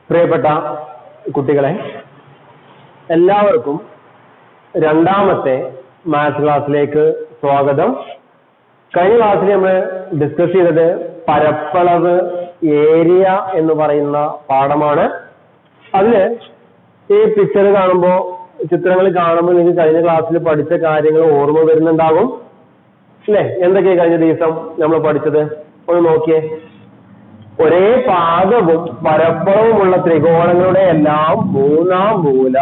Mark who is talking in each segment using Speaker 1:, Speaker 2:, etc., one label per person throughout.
Speaker 1: പ്രിയപ്പെട്ട കുട്ടികളെ എല്ലാവർക്കും രണ്ടാമത്തെ മാത്സ് ക്ലാസ്സിലേക്ക് സ്വാഗതം കഴിഞ്ഞ ക്ലാസ്സിൽ നമ്മൾ ഡിസ്കസ് ചെയ്തത് പരപ്പളവ് ഏരിയ എന്ന് പറയുന്ന പാഠമാണ് അതില് ഈ പിക്ചർ കാണുമ്പോൾ ചിത്രങ്ങൾ കാണുമ്പോൾ നിങ്ങൾക്ക് കഴിഞ്ഞ ക്ലാസ്സിൽ പഠിച്ച കാര്യങ്ങൾ ഓർമ്മ വരുന്നുണ്ടാകും അല്ലേ എന്തൊക്കെയാ കഴിഞ്ഞ ദിവസം നമ്മൾ പഠിച്ചത് ഒന്ന് നോക്കിയേ ഒരേ പാദവും പരപ്പളവുമുള്ള ത്രികോണങ്ങളുടെ എല്ലാം മൂന്നാം മൂല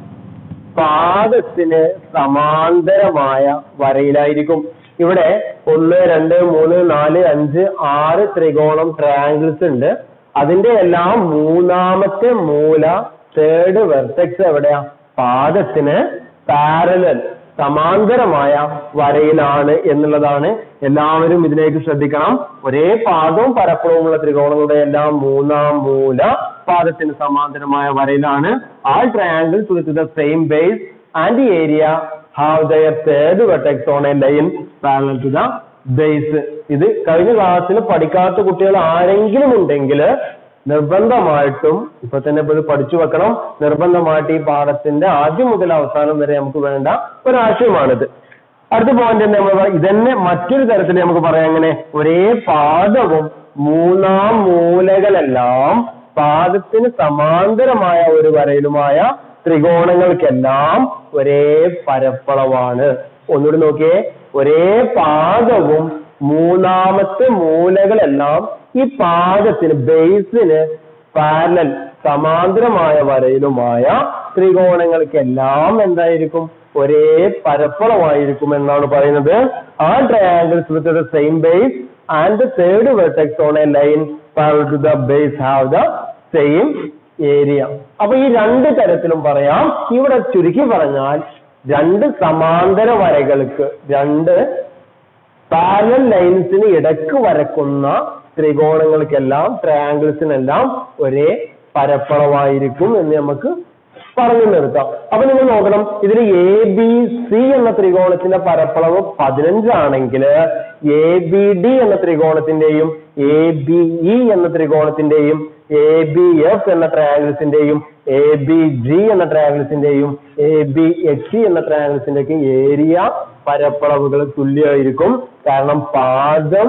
Speaker 1: പാദത്തിന് സമാന്തരമായ വരയിലായിരിക്കും ഇവിടെ ഒന്ന് രണ്ട് മൂന്ന് നാല് അഞ്ച് ആറ് ത്രികോണം ട്രയാങ്കിൾസ് ഉണ്ട് അതിന്റെ എല്ലാം മൂന്നാമത്തെ മൂല തേർഡ് വെർട്ടെക്സ് എവിടെയാ പാദത്തിന് പാരലൽ സമാന്തരമായ വരയിലാണ് എന്നുള്ളതാണ് എല്ലാവരും ഇതിലേക്ക് ശ്രദ്ധിക്കണം ഒരേ പാദവും പരപ്പളവുമുള്ള ത്രികോണങ്ങളുടെ എല്ലാം മൂന്നാം മൂല പാദത്തിന് സമാന്തരമായ വരയിലാണ് all triangles with the same base and the area have their third vertex on a line parallel to the base ഇത് കഴിഞ്ഞ ക്ലാസ്സിൽ പഠിക്കാത്ത കുട്ടികൾ ആരെങ്കിലും ഉണ്ടെങ്കിൽ നിർബന്ധമായിട്ടും ഇപ്പൊ തന്നെ ഇപ്പൊ ഇത് പഠിച്ചു വെക്കണം നിർബന്ധമായിട്ട് ഈ പാഠത്തിന്റെ ആദ്യം മുതൽ അവസാനം വരെ നമുക്ക് വേണ്ട ഒരാശയമാണിത് അടുത്ത പോയിന്റ് നമ്മൾ ഇതന്നെ മറ്റൊരു തരത്തിൽ നമുക്ക് പറയാം എങ്ങനെ ഒരേ പാദവും മൂന്നാം മൂലകളെല്ലാം പാദത്തിന് സമാന്തരമായ ഒരു വരയിലുമായ ത്രികോണങ്ങൾക്കെല്ലാം ഒരേ പരപ്പളവാണ് ഒന്നുകൂടി നോക്കിയേ ഒരേ പാദവും മൂന്നാമത്തെ മൂലകളെല്ലാം ഈ പാദത്തിന് ബേസിന് പാരലൽ സമാന്തരമായ വരയിലുമായ ത്രികോണങ്ങൾക്കെല്ലാം എന്തായിരിക്കും ഒരേ പരപ്പളമായിരിക്കും എന്നാണ് പറയുന്നത് ആ triangles with the same base and the third vertex on a line parallel to the base have the same area അപ്പൊ ഈ രണ്ട് തരത്തിലും പറയാം ഇവിടെ ചുരുക്കി പറഞ്ഞാൽ രണ്ട് സമാന്തര വരകൾക്ക് രണ്ട് പാരലൽ ലൈൻസിന് ഇടക്ക് വരക്കുന്ന ത്രികോണങ്ങൾക്കെല്ലാം ട്രയാങ്കിൾസിനെല്ലാം ഒരേ പരപ്പളവായിരിക്കും എന്ന് നമുക്ക് പറഞ്ഞു നിർത്താം അപ്പൊ നിങ്ങൾ നോക്കണം ഇതിൽ എ ബി സി എന്ന ത്രികോണത്തിന്റെ പരപ്പളവ് പതിനഞ്ചാണെങ്കിൽ എ ബി ഡി എന്ന ത്രികോണത്തിന്റെയും എ ബി ഇ എന്ന ത്രികോണത്തിന്റെയും എ ബി എഫ് എന്ന ട്രയാങ്കിൾസിന്റെയും എ ബി ജി എന്ന ട്രയാങ്കിൾസിന്റെയും എ ബി എച്ച് എന്ന ട്രയാങ്കിൾസിന്റെയൊക്കെ ഏരിയ പരപ്പളവുകൾ തുല്യമായിരിക്കും കാരണം പാദം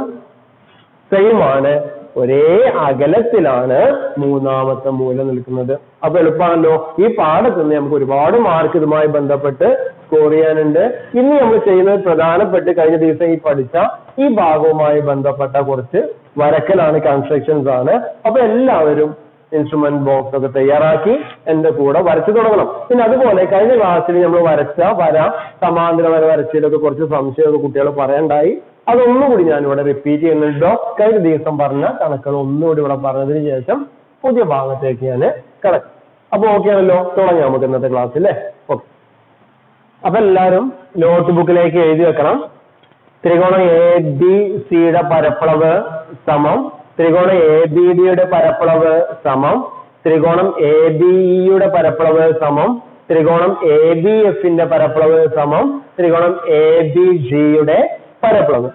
Speaker 1: സെയിം ആണ് ഒരേ അകലത്തിലാണ് മൂന്നാമത്തെ മൂല നിൽക്കുന്നത് അപ്പൊ എളുപ്പമാണല്ലോ ഈ പാഠത്തിൽ നിന്ന് നമുക്ക് ഒരുപാട് മാർക്ക് ഇതുമായി ബന്ധപ്പെട്ട് സ്കോർ ചെയ്യാനുണ്ട് ഇനി നമ്മൾ ചെയ്യുന്നത് പ്രധാനപ്പെട്ട് കഴിഞ്ഞ ദിവസം ഈ പഠിച്ച ഈ ഭാഗവുമായി ബന്ധപ്പെട്ട കുറച്ച് വരക്കലാണ് കൺസ്ട്രക്ഷൻസ് ആണ് അപ്പൊ എല്ലാവരും ഇൻസ്ട്രുമെന്റ് ബോക്സ് ഒക്കെ തയ്യാറാക്കി എന്റെ കൂടെ വരച്ചു തുടങ്ങണം പിന്നെ അതുപോലെ കഴിഞ്ഞ ക്ലാസ്സിൽ നമ്മൾ വരച്ച വര സമാന്തര വര വരച്ചതിലൊക്കെ കുറച്ച് സംശയമൊക്കെ കുട്ടികൾ പറയണ്ടായി അതൊന്നുകൂടി ഞാൻ ഇവിടെ റിപ്പീറ്റ് ചെയ്യുന്നുണ്ടോ കഴിഞ്ഞ ദിവസം പറഞ്ഞ കണക്കുകൾ ഒന്നുകൂടി ഇവിടെ പറഞ്ഞതിന് ശേഷം പുതിയ ഭാഗത്തേക്ക് ഞാൻ കിടക്കും അപ്പൊ ഓക്കെ ആണല്ലോ തുടങ്ങാം നമുക്ക് ഇന്നത്തെ ക്ലാസ് അല്ലേ ഓക്കെ അപ്പൊ എല്ലാവരും നോട്ട് ബുക്കിലേക്ക് എഴുതി വെക്കണം ത്രികോണം എ ബി സിയുടെ പരപ്പളവ് സമം ത്രികോണം എ ബി ഡിയുടെ പരപ്പളവ് സമം ത്രികോണം എ ബി ഇയുടെ പരപ്പളവ് സമം ത്രികോണം എ ബി എഫിന്റെ പരപ്പളവ് സമം ത്രികോണം എ ബി ജിയുടെ പരപ്പളവ്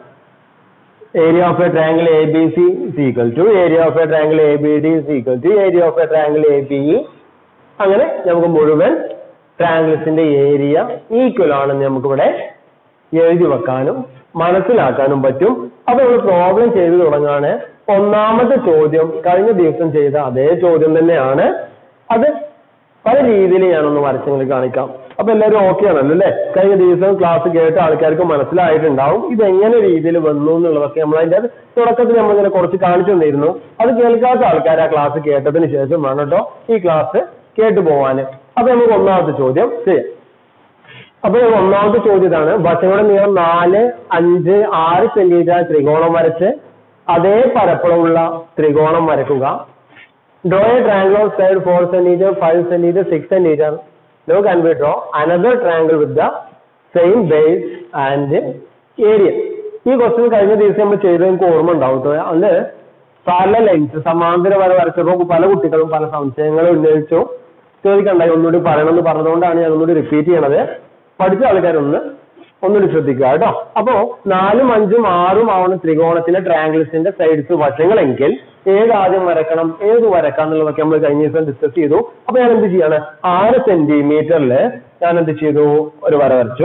Speaker 1: area of a triangle A B C equal to area of a triangle A B D equal to area of a triangle A B E അങ്ങനെ നമുക്ക് മുഴുവൻ ട്രയാങ്കിൾസിന്റെ ഏരിയ ഈക്വൽ ആണെന്ന് നമുക്കിവിടെ എഴുതി വെക്കാനും മനസ്സിലാക്കാനും പറ്റും അപ്പൊ നമ്മൾ പ്രോബ്ലം ചെയ്തു തുടങ്ങാണ് ഒന്നാമത്തെ ചോദ്യം കഴിഞ്ഞ ദിവസം ചെയ്ത അതേ ചോദ്യം തന്നെയാണ് അത് പല രീതിയിൽ ഞാനൊന്ന് വരച്ചങ്ങൾ കാണിക്കാം അപ്പൊ എല്ലാവരും ഓക്കെ ആണല്ലോ അല്ലെ കഴിഞ്ഞ ദിവസം ക്ലാസ് കേട്ട ആൾക്കാർക്ക് മനസ്സിലായിട്ടുണ്ടാവും ഇത് എങ്ങനെ രീതിയിൽ വന്നു എന്നുള്ളതൊക്കെ നമ്മൾ അതിന്റെ തുടക്കത്തിൽ നമ്മൾ ഇങ്ങനെ കുറച്ച് കാണിച്ചു തന്നിരുന്നു അത് കേൾക്കാത്ത ആൾക്കാർ ആ ക്ലാസ് കേട്ടതിന് ശേഷം വേണം കേട്ടോ ഈ ക്ലാസ് കേട്ടു പോവാന് അപ്പൊ നമുക്ക് ഒന്നാമത്തെ ചോദ്യം ചെയ്യാം അപ്പൊ ഒന്നാമത്തെ ചോദ്യം ഇതാണ് വശങ്ങളുടെ നീളം നാല് അഞ്ച് ആറ് സെന്റിമീറ്റർ ത്രികോണം വരച്ച് അതേ പരപ്പളമുള്ള ത്രികോണം വരക്കുക draw a triangle of side four centimetre five centimetre six centimetre now can we draw another triangle with the same base and area ഈ ക്വസ്റ്റ്യൻ കഴിഞ്ഞ ദിവസം നമ്മൾ ചെയ്തത് എനിക്ക് ഓർമ്മ ഉണ്ടാവും കേട്ടോ അന്ന് പല ലൈൻസ് സമാന്തര വര വരച്ചപ്പോൾ പല കുട്ടികളും പല സംശയങ്ങളും ഉന്നയിച്ചു ചോദിക്കണ്ടായി ഒന്നുകൂടി പറയണമെന്ന് പറഞ്ഞതുകൊണ്ടാണ് ഞാൻ ഒന്നുകൂടി റിപ്പീറ്റ് ചെയ്യണത് പഠിച്ച ആൾക്കാരൊന്ന് ഒന്നുകൂടി ശ്രദ്ധിക്കുക കേട്ടോ അപ്പോ നാലും അഞ്ചും ആറും ആവണം ത്രികോണത്തിന്റെ ട്രയാങ്കിൾസിന്റെ സൈഡ്സ് വശങ്ങളെങ്കിൽ ഏത് ആദ്യം വരക്കണം ഏത് വരക്കാം എന്നുള്ളതൊക്കെ നമ്മൾ കഴിഞ്ഞ ദിവസം ഡിസ്കസ് ചെയ്തു അപ്പൊ ഞാൻ എന്ത് ചെയ്യാണ് ആറ് സെന്റിമീറ്ററിൽ ഞാൻ എന്ത് ചെയ്തു ഒരു വര വരച്ചു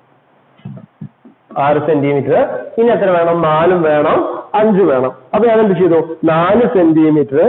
Speaker 1: ആറ് സെന്റിമീറ്റർ ഇനി എത്ര വേണം നാലും വേണം അഞ്ചും വേണം അപ്പൊ ഞാൻ എന്ത് ചെയ്തു നാല് സെന്റിമീറ്റർ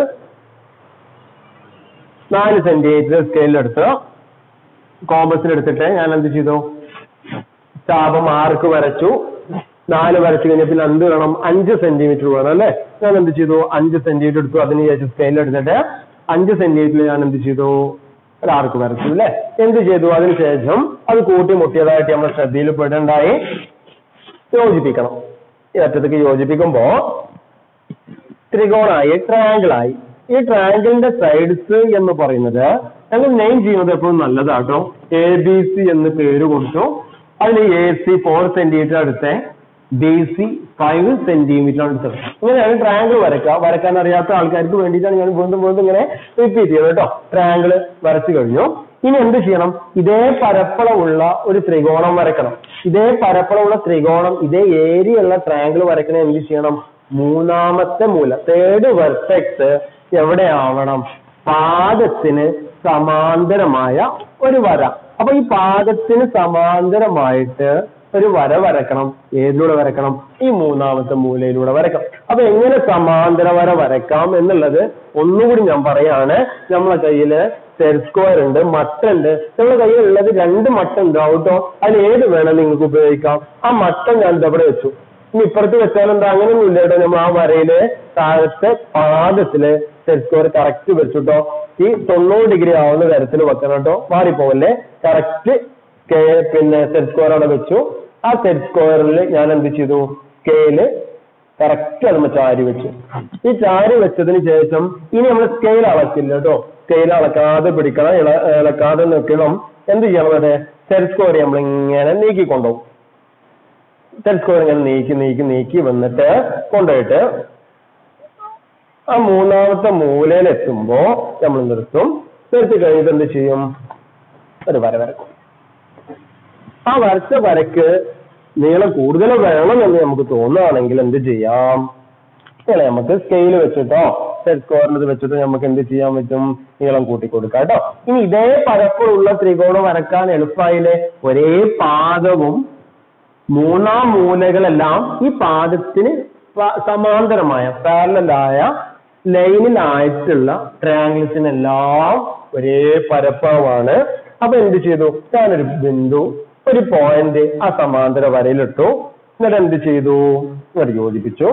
Speaker 1: നാല് സെന്റിമീറ്റർ സ്കെയിലെടുത്ത് കോമ്പസിലെടുത്തിട്ട് ഞാൻ എന്ത് ചെയ്തു ചാപം ആർക്ക് വരച്ചു നാല് വരച്ചു കഴിഞ്ഞാൽ പിന്നെ എന്ത് വേണം അഞ്ച് സെന്റിമീറ്റർ വേണം അല്ലേ ഞാൻ എന്ത് ചെയ്തു അഞ്ച് സെന്റിമീറ്റർ എടുത്തു അതിന് ശേഷം സ്കെയിൽ എടുത്തിട്ട് അഞ്ച് സെന്റിമീറ്ററിൽ ഞാൻ എന്ത് ചെയ്തു ഒരു ആർക്ക് വരച്ചു അല്ലേ എന്ത് ചെയ്തു അതിനുശേഷം അത് കൂട്ടി മുട്ടിയതായിട്ട് നമ്മൾ ശ്രദ്ധയിൽ പെടേണ്ടായി യോജിപ്പിക്കണം ഈ അറ്റത്തേക്ക് യോജിപ്പിക്കുമ്പോ ത്രികോണായി ട്രയാങ്കിൾ ആയി ഈ ട്രയാങ്കിളിന്റെ സൈഡ്സ് എന്ന് പറയുന്നത് ഞങ്ങൾ നെയിം ചെയ്യുന്നത് എപ്പോഴും നല്ലതാട്ടോ എ ബി സി എന്ന് പേര് കൊടുത്തു അതിൽ എ സി ഫോർ സെന്റിമീറ്റർ അടുത്ത് ബി സി ഫൈവ് സെന്റിമീറ്റർ അടുത്ത് ഇങ്ങനെയാണ് ട്രയാങ്കിൾ വരക്കുക വരക്കാൻ അറിയാത്ത ആൾക്കാർക്ക് വേണ്ടിയിട്ടാണ് ഞാൻ വീണ്ടും വീണ്ടും ഇങ്ങനെ റിപ്പീറ്റ് ചെയ്തത് കേട്ടോ ട്രയാങ്കിൾ വരച്ചു കഴിഞ്ഞു ഇനി എന്ത് ചെയ്യണം ഇതേ പരപ്പളവുള്ള ഒരു ത്രികോണം വരക്കണം ഇതേ പരപ്പളവുള്ള ത്രികോണം ഇതേ ഏരിയ ഉള്ള ട്രയാങ്കിൾ വരക്കണേ എന്ത് ചെയ്യണം മൂന്നാമത്തെ മൂല തേർഡ് വെർട്ടെക്സ് എവിടെയാവണം പാദത്തിന് സമാന്തരമായ ഒരു വര അപ്പൊ ഈ പാദത്തിന് സമാന്തരമായിട്ട് ഒരു വര വരക്കണം ഏതിലൂടെ വരക്കണം ഈ മൂന്നാമത്തെ മൂലയിലൂടെ വരക്കണം അപ്പൊ എങ്ങനെ സമാന്തര വര വരക്കാം എന്നുള്ളത് ഒന്നുകൂടി ഞാൻ പറയാണ് നമ്മളെ കയ്യില് സെറ്റ് സ്ക്വയർ ഉണ്ട് മട്ടുണ്ട് നമ്മളെ കയ്യിൽ ഉള്ളത് രണ്ട് മട്ട ഉണ്ടാവും കേട്ടോ അതിൽ ഏത് വേണം നിങ്ങൾക്ക് ഉപയോഗിക്കാം ആ മട്ടം ഞാൻ ഇതവിടെ വെച്ചു ഇനി ഇപ്പുറത്ത് വെച്ചാൽ എന്താ അങ്ങനെയൊന്നും ഇല്ല കേട്ടോ നമ്മൾ ആ വരയില് താഴത്തെ പാദത്തില് സെറ്റ് സ്ക്വയർ കറക്റ്റ് വെച്ചിട്ടോ ഈ തൊണ്ണൂറ് ഡിഗ്രി ആവുന്ന തരത്തിൽ വെക്കണം കേട്ടോ മാറിപ്പോവല്ലേ കറക്റ്റ് പിന്നെ സെറ്റ് സ്ക്വയർ അവിടെ വെച്ചു ആ സെറ്റ് സ്ക്വയറിൽ ഞാൻ എന്ത് ചെയ്തു സ്കെയില് കറക്റ്റ് അത് ചാരി വെച്ചു ഈ ചാരി വെച്ചതിന് ശേഷം ഇനി നമ്മൾ സ്കെയിൽ അളക്കില്ല കേട്ടോ സ്കെയിൽ അളക്കാതെ പിടിക്കണം ഇള- ഇളക്കാതെ നിൽക്കണം എന്ത് ചെയ്യണം അതെ സെറ്റ് സ്ക്വയർ നമ്മൾ ഇങ്ങനെ നീക്കിക്കൊണ്ടുപോകും സെറ്റ് സ്ക്വയർ ഇങ്ങനെ നീക്കി നീക്കി നീക്കി വന്നിട്ട് കൊണ്ടുപോയിട്ട് ആ മൂന്നാമത്തെ മൂലയിൽ എത്തുമ്പോ നമ്മൾ നിർത്തും നിർത്തി കഴിഞ്ഞിട്ട് എന്ത് ചെയ്യും ഒരു വര വരക്കും ആ വരച്ച വരക്ക് നീളം കൂടുതൽ വേണം എന്ന് നമുക്ക് തോന്നുകയാണെങ്കിൽ എന്ത് ചെയ്യാം നീളം നമുക്ക് സ്കെയിൽ വെച്ചിട്ടോ സെറ്റ് സ്ക്വയറിൽ വെച്ചിട്ട് നമുക്ക് എന്ത് ചെയ്യാൻ പറ്റും നീളം കൂട്ടി കൊടുക്കാം കേട്ടോ ഇനി ഇതേ പരപ്പുള്ള ത്രികോണം വരക്കാൻ എളുപ്പമായില്ലേ ഒരേ പാദവും മൂന്നാം മൂലകളെല്ലാം ഈ പാദത്തിന് പ- സമാന്തരമായ പാരലായ ലൈനിലായിട്ടുള്ള ട്രയാങ്കിൾസിനെല്ലാം ഒരേ പരപ്പളവാണ് അപ്പൊ എന്ത് ചെയ്തു ഞാനൊരു ബിന്ദു ഒരു പോയിന്റ് ആ സമാന്തര വരയിലിട്ടു എന്നിട്ട് എന്ത് ചെയ്തു എന്നിട്ട് യോജിപ്പിച്ചു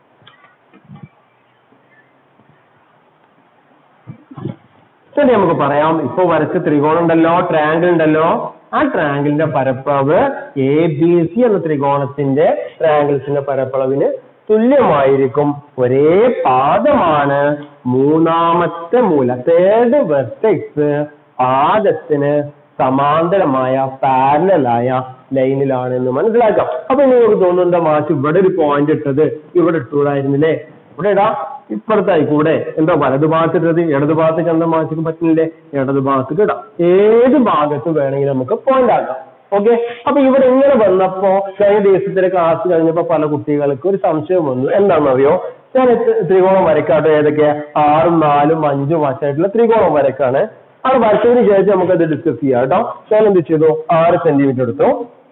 Speaker 1: ശരി നമുക്ക് പറയാം ഇപ്പൊ വരച്ച ത്രികോണം ഉണ്ടല്ലോ ട്രയാങ്കിൾ ഉണ്ടല്ലോ ആ ട്രയാങ്കിളിന്റെ പരപ്പളവ് എ ബി സി എന്ന ത്രികോണത്തിന്റെ ട്രയാങ്കിൾസിന്റെ പരപ്പളവിന് തുല്യമായിരിക്കും ഒരേ പാദമാണ് മൂന്നാമത്തെ മൂല തേർഡ് വെർട്ടെക്സ് പാദത്തിന് സമാന്തരമായ പാരലായ ലൈനിലാണ് എന്ന് മനസ്സിലാക്കാം അപ്പൊ ഇനി നമുക്ക് തോന്നുന്നുണ്ടോ മാറ്റി ഇവിടെ ഒരു പോയിന്റ് ഇട്ടത് ഇവിടെ ഇട്ടുകൂടായിരുന്നില്ലേ ഇവിടെ ഇടാം ഇപ്പുറത്തായി കൂടെ എന്താ വലതു ഭാഗത്തിട്ടത് ഇടതു ഭാഗത്തേക്ക് എന്താ മാറ്റിക്ക് പറ്റുന്നില്ലേ ഇടതു ഭാഗത്തേക്ക് ഇടാം ഏത് ഭാഗത്ത് വേണമെങ്കിലും നമുക്ക് പോയിന്റ് ആക്കാം ഓക്കെ അപ്പൊ ഇവിടെ ഇങ്ങനെ വന്നപ്പോ കഴിഞ്ഞ ദിവസത്തിലെ ക്ലാസ് കഴിഞ്ഞപ്പോ പല കുട്ടികൾക്ക് ഒരു സംശയം വന്നു എന്താണെന്നറിയോ ഞാൻ ഇത് ത്രികോണം വരക്കാട്ടോ ഏതൊക്കെ ആറും നാലും അഞ്ചും വശമായിട്ടുള്ള ത്രികോണം വരക്കാണ് അത് വരച്ചതിന് ശേഷം നമുക്കത് ഡിസ്കസ് ചെയ്യാം കേട്ടോ ഞാൻ എന്ത് ചെയ്തു ആറ് സെന്റിമീറ്റർ എടുത്തു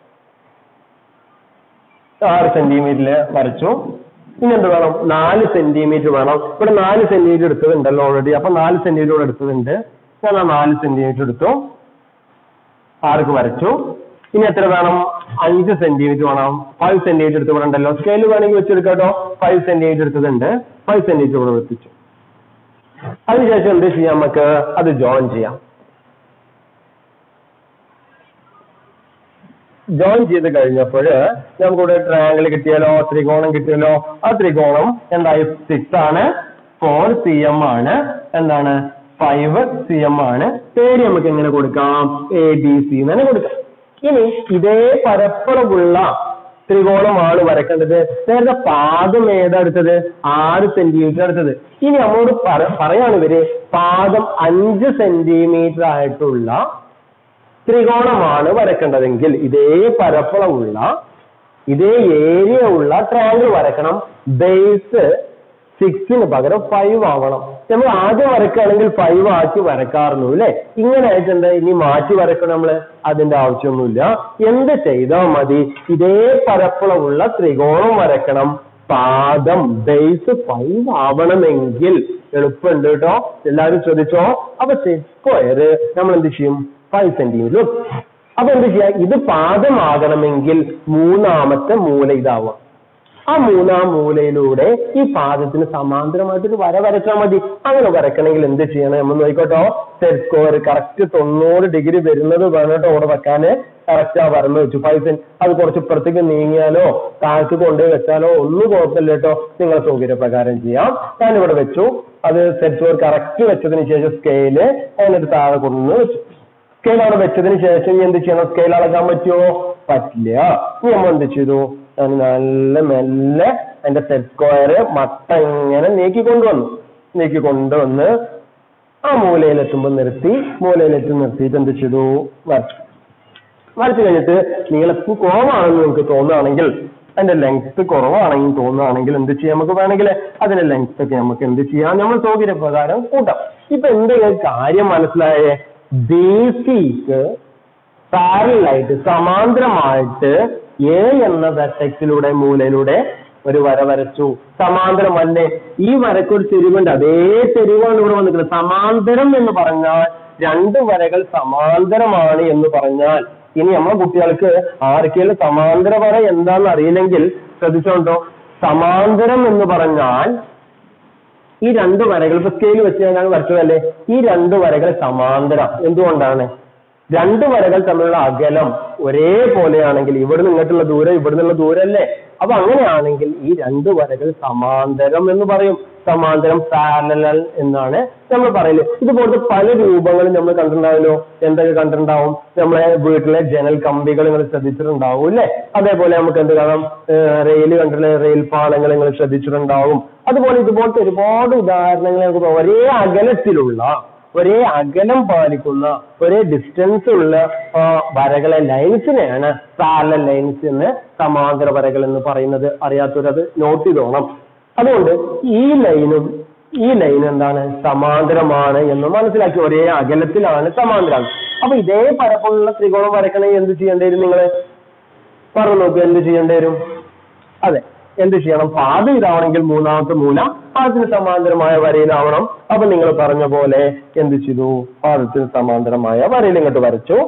Speaker 1: ആറ് സെന്റിമീറ്ററിൽ വരച്ചു ഇനി എന്ത് വേണം നാല് സെന്റിമീറ്റർ വേണം ഇവിടെ നാല് സെന്റിമീറ്റർ എടുത്തതുണ്ടല്ലോ ഓൾറെഡി അപ്പൊ നാല് സെന്റിമീറ്റർ കൂടെ എടുത്തതുണ്ട് ഞാൻ ആ നാല് സെന്റിമീറ്റർ എടുത്തു ആർക്ക് വരച്ചു ഇനി എത്ര വേണം അഞ്ച് സെന്റിമീറ്റർ വേണം ഫൈവ് സെന്റിമീറ്റർ എടുത്ത് ഇവിടെ ഉണ്ടല്ലോ സ്കെയിൽ വേണമെങ്കിൽ വെച്ചെടുക്കാട്ടോ ഫൈവ് സെന്റിമീറ്റർ എടുത്തതുണ്ട് ഫൈവ് സെന്റിമീറ്റർ ഇവിടെ വെപ്പിച്ചു അതിനുശേഷം എന്ത് ചെയ്യാം നമുക്ക് അത് ജോയിൻ ചെയ്യാം ജോയിൻ ചെയ്ത് കഴിഞ്ഞപ്പോൾ നമുക്കിവിടെ ട്രയാങ്കിൾ കിട്ടിയാലോ ത്രികോണം കിട്ടിയാലോ ആ ത്രികോണം എന്തായി സിക്സ് ആണ് ഫോർ സി എം ആണ് എന്താണ് ഫൈവ് സി എം ആണ് പേര് നമുക്ക് എങ്ങനെ കൊടുക്കാം എ ബി സി എന്ന് തന്നെ കൊടുക്കാം ഇനി ഇതേ പരപ്പളവുള്ള ത്രികോണമാണ് വരക്കേണ്ടത് നേരത്തെ പാദം ഏതാ എടുത്തത് ആറ് സെന്റിമീറ്റർ എടുത്തത് ഇനി നമ്മളോട് പറ- പറയാണ് ഇവര് പാദം അഞ്ച് സെന്റിമീറ്റർ ആയിട്ടുള്ള ത്രികോണമാണ് വരക്കേണ്ടതെങ്കിൽ ഇതേ പരപ്പളവുള്ള ഇതേ ഏരിയ ഉള്ള ട്രയാങ്കിൾ വരക്കണം ബേസ് സിക്സിന് പകരം ഫൈവ് ആവണം നമ്മൾ ആദ്യം വരക്കുകയാണെങ്കിൽ ഫൈവ് ആക്കി വരക്കാറുള്ളൂ അല്ലെ ഇങ്ങനെ ആയിട്ടുണ്ട് ഇനി മാറ്റി വരക്കണം നമ്മള് അതിന്റെ ആവശ്യമൊന്നുമില്ല എന്ത് ചെയ്താൽ മതി ഇതേ പരപ്പളവുള്ള ത്രികോണം വരക്കണം പാദം ബേസ് ഫൈവ് ആവണമെങ്കിൽ എളുപ്പമുണ്ട് കേട്ടോ എല്ലാവരും ശ്രദ്ധിച്ചോ അപ്പൊ സ്ക്വയർ നമ്മൾ എന്ത് ചെയ്യും ഫൈവ് സെന്റിമീറ്റർ അപ്പൊ എന്ത് ചെയ്യാ ഇത് പാദമാകണമെങ്കിൽ മൂന്നാമത്തെ മൂല ഇതാവാം ആ മൂന്നാം മൂലയിലൂടെ ഈ പാദത്തിന് സമാന്തരമായിട്ട് ഒരു വര വരച്ചാൽ മതി അങ്ങനെ വരക്കണമെങ്കിൽ എന്ത് ചെയ്യണം നമ്മൾ നോക്കിക്കോട്ടോ സെറ്റ് സ്കോർ കറക്റ്റ് തൊണ്ണൂറ് ഡിഗ്രി വരുന്നത് വേണം അവിടെ വെക്കാന് കറക്റ്റ് ആ വരന്ന് വെച്ചു ഫൈവ് അത് കുറച്ച് ഇപ്പുറത്തേക്ക് നീങ്ങിയാലോ താഴത്ത് കൊണ്ടുപോയി വെച്ചാലോ ഒന്നും കുഴപ്പമില്ല കേട്ടോ നിങ്ങളെ സൗകര്യപ്രകാരം ചെയ്യാം ഞാനിവിടെ വെച്ചു അത് സെറ്റ് സ്കോർ കറക്റ്റ് വെച്ചതിന് ശേഷം സ്കെയില് അതിനൊരു താഴെ കൊണ്ടുവന്ന് വെച്ചു സ്കെയിൽ അവിടെ വെച്ചതിന് ശേഷം ഇനി എന്ത് ചെയ്യണം സ്കെയിൽ അളക്കാൻ പറ്റുമോ പറ്റില്ല ഇനി നമ്മൾ എന്ത് ചെയ്തു ഞാൻ നല്ല മെല്ലെ അതിന്റെ സെറ്റ് സ്ക്വയർ മട്ട ഇങ്ങനെ നീക്കി കൊണ്ടുവന്നു നീക്കി കൊണ്ടുവന്ന് ആ മൂലയിലെത്തുമ്പോൾ നിർത്തി മൂലയിലെത്തി നിർത്തിയിട്ട് എന്ത് ചെയ്തു വരച്ചു വരച്ചു കഴിഞ്ഞിട്ട് നീളത്തിൽ കുറവാണെന്ന് നിങ്ങൾക്ക് തോന്നുകയാണെങ്കിൽ അതിന്റെ ലെങ്ത് കുറവാണെങ്കിൽ തോന്നുകയാണെങ്കിൽ എന്ത് ചെയ്യാം നമുക്ക് വേണമെങ്കിൽ അതിന്റെ ലെങ്ത് ഒക്കെ നമുക്ക് എന്ത് ചെയ്യാം നമ്മൾ സൗകര്യപ്രകാരം കൂട്ടാം ഇപ്പൊ എന്തെങ്കിലും കാര്യം മനസ്സിലായേ ബേസിക്ക് പാരലായിട്ട് സമാന്തരമായിട്ട് എ എന്ന വെർട്ടെക്സിലൂടെ മൂലയിലൂടെ ഒരു വര വരച്ചു സമാന്തരമല്ലേ ഈ വരക്ക് ഒരു ചെരിവുണ്ട് അതേ ചെരിവാണ് ഇവിടെ വന്നിട്ടുള്ളത് സമാന്തരം എന്ന് പറഞ്ഞാൽ രണ്ട് വരകൾ സമാന്തരമാണ് എന്ന് പറഞ്ഞാൽ ഇനി നമ്മളെ കുട്ടികൾക്ക് ആർക്കെങ്കിലും സമാന്തര വര എന്താണെന്ന് അറിയില്ലെങ്കിൽ ശ്രദ്ധിച്ചോണ്ടോ സമാന്തരം എന്ന് പറഞ്ഞാൽ ഈ രണ്ട് വരകൾ ഇപ്പൊ സ്കെയിൽ വെച്ച് ഞാൻ വരച്ചതല്ലേ ഈ രണ്ട് വരകൾ സമാന്തരം എന്തുകൊണ്ടാണ് രണ്ട് വരകൾ തമ്മിലുള്ള അകലം ഒരേപോലെയാണെങ്കിൽ ഇവിടെ നിന്നിട്ടുള്ള ദൂരം ഇവിടെ നിന്നുള്ള ദൂരല്ലേ അപ്പൊ അങ്ങനെയാണെങ്കിൽ ഈ രണ്ട് വരകൾ സമാന്തരം എന്ന് പറയും സമാന്തരം പാരലൽ എന്നാണ് നമ്മൾ പറയല് ഇതുപോലത്തെ പല രൂപങ്ങളും നമ്മൾ കണ്ടിട്ടുണ്ടാവല്ലോ എന്തൊക്കെ കണ്ടിട്ടുണ്ടാവും നമ്മളെ വീട്ടിലെ ജനൽ കമ്പികൾ നിങ്ങൾ ശ്രദ്ധിച്ചിട്ടുണ്ടാവും അല്ലേ അതേപോലെ നമുക്ക് എന്ത് കാണാം റെയിൽ കണ്ടിട്ടുള്ള റെയിൽ പാളങ്ങൾ നിങ്ങൾ ശ്രദ്ധിച്ചിട്ടുണ്ടാവും അതുപോലെ ഇതുപോലത്തെ ഒരുപാട് ഉദാഹരണങ്ങൾ നമുക്ക് ഒരേ അകലത്തിലുള്ള ഒരേ അകലം പാലിക്കുന്ന ഒരേ ഡിസ്റ്റൻസ് ഉള്ള ആ, വരകളെ ലൈൻസിനെയാണ് പാരലൽ ലൈൻസ് എന്ന് സമാന്തര വരകൾ എന്ന് പറയുന്നത് അറിയാത്തവരത് നോട്ട് ചെയ്തോണം അതുകൊണ്ട് ഈ ലൈനും ഈ ലൈൻ എന്താണ് സമാന്തരമാണ് എന്ന് മനസ്സിലാക്കി ഒരേ അകലത്തിലാണ് സമാന്തരമാണ് അപ്പൊ ഇതേ പരപ്പുള്ള ത്രികോണം വരക്കണമെങ്കിൽ എന്ത് ചെയ്യേണ്ടി വരും നിങ്ങൾ പറഞ്ഞു നോക്കൂ എന്ത് ചെയ്യേണ്ടി വരും അതെ എന്ത് ചെയ്യണം പാത ഇതാവണമെങ്കിൽ മൂന്നാമത്തെ മൂല പാദത്തിന് സമാന്തരമായ വരയിലാവണം അപ്പൊ നിങ്ങൾ പറഞ്ഞ പോലെ എന്ത് ചെയ്തു പാദത്തിന് സമാന്തരമായ വരയിൽ ഇങ്ങോട്ട് വരച്ചു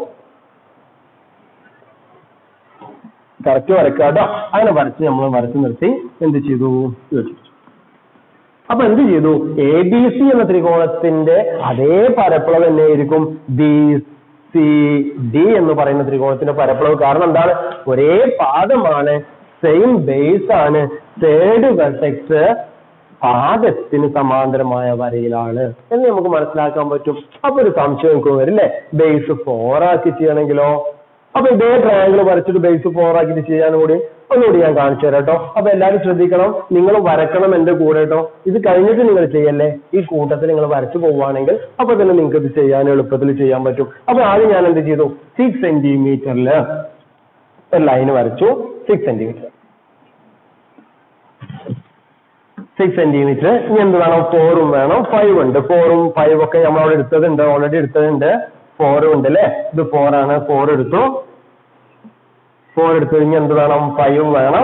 Speaker 1: കറക്റ്റ് വരക്കുക കേട്ടോ അങ്ങനെ വരച്ച് നമ്മൾ വരച്ച് നിർത്തി എന്ത് ചെയ്തു വെച്ചു. അപ്പൊ എന്ത് ചെയ്തു എ ബി സി എന്ന ത്രികോണത്തിന്റെ അതേ പരപ്പളവ് തന്നെയായിരിക്കും ബി സി ഡി എന്ന് പറയുന്ന ത്രികോണത്തിന്റെ പരപ്പളവ് കാരണം എന്താണ് ഒരേ പാദമാണ് സെയിം ബേസ് ആണ് തേർഡ് വെർട്ടെക്സ് പാദത്തിന് സമാന്തരമായ വരയിലാണ് എന്ന് നമുക്ക് മനസ്സിലാക്കാൻ പറ്റും അപ്പൊ ഒരു സംശയം നമുക്ക് വരില്ലേ ബേസ് ഫോർ ആക്കി ചെയ്യണമെങ്കിലോ അപ്പൊ ഇതേ ട്രയാങ്കിൾ വരച്ചിട്ട് ബേസ് ഫോർ ആക്കിയിട്ട് ചെയ്യാൻ കൂടി ഒന്നുകൂടി ഞാൻ കാണിച്ചു തരാം കേട്ടോ അപ്പൊ എല്ലാവരും ശ്രദ്ധിക്കണം നിങ്ങൾ വരക്കണം എന്റെ കൂടെ കേട്ടോ ഇത് കഴിഞ്ഞിട്ട് നിങ്ങൾ ചെയ്യല്ലേ ഈ കൂട്ടത്തിൽ നിങ്ങൾ വരച്ചു പോവുകയാണെങ്കിൽ അപ്പൊ തന്നെ നിങ്ങൾക്ക് ഇത് ചെയ്യാൻ എളുപ്പത്തിൽ ചെയ്യാൻ പറ്റും അപ്പൊ ആദ്യം ഞാൻ എന്ത് ചെയ്തു സിക്സ് സെന്റിമീറ്ററിൽ ഒരു ലൈൻ വരച്ചു സിക്സ് സെന്റിമീറ്റർ സിക്സ് സെന്റിമീറ്റർ ഇനി എന്ത് വേണം ഫോറും വേണം ഫൈവ് ഉണ്ട് ഫോറും ഫൈവ് ഒക്കെ നമ്മൾ അവിടെ എടുത്തതുണ്ട് ഓൾറെഡി എടുത്തതുണ്ട് ഫോറും ഉണ്ട് അല്ലേ ഇത് ഫോർ ആണ് ഫോർ എടുത്തു ഫോർ എടുത്തു കഴിഞ്ഞ് എന്ത് വേണം ഫൈവും വേണം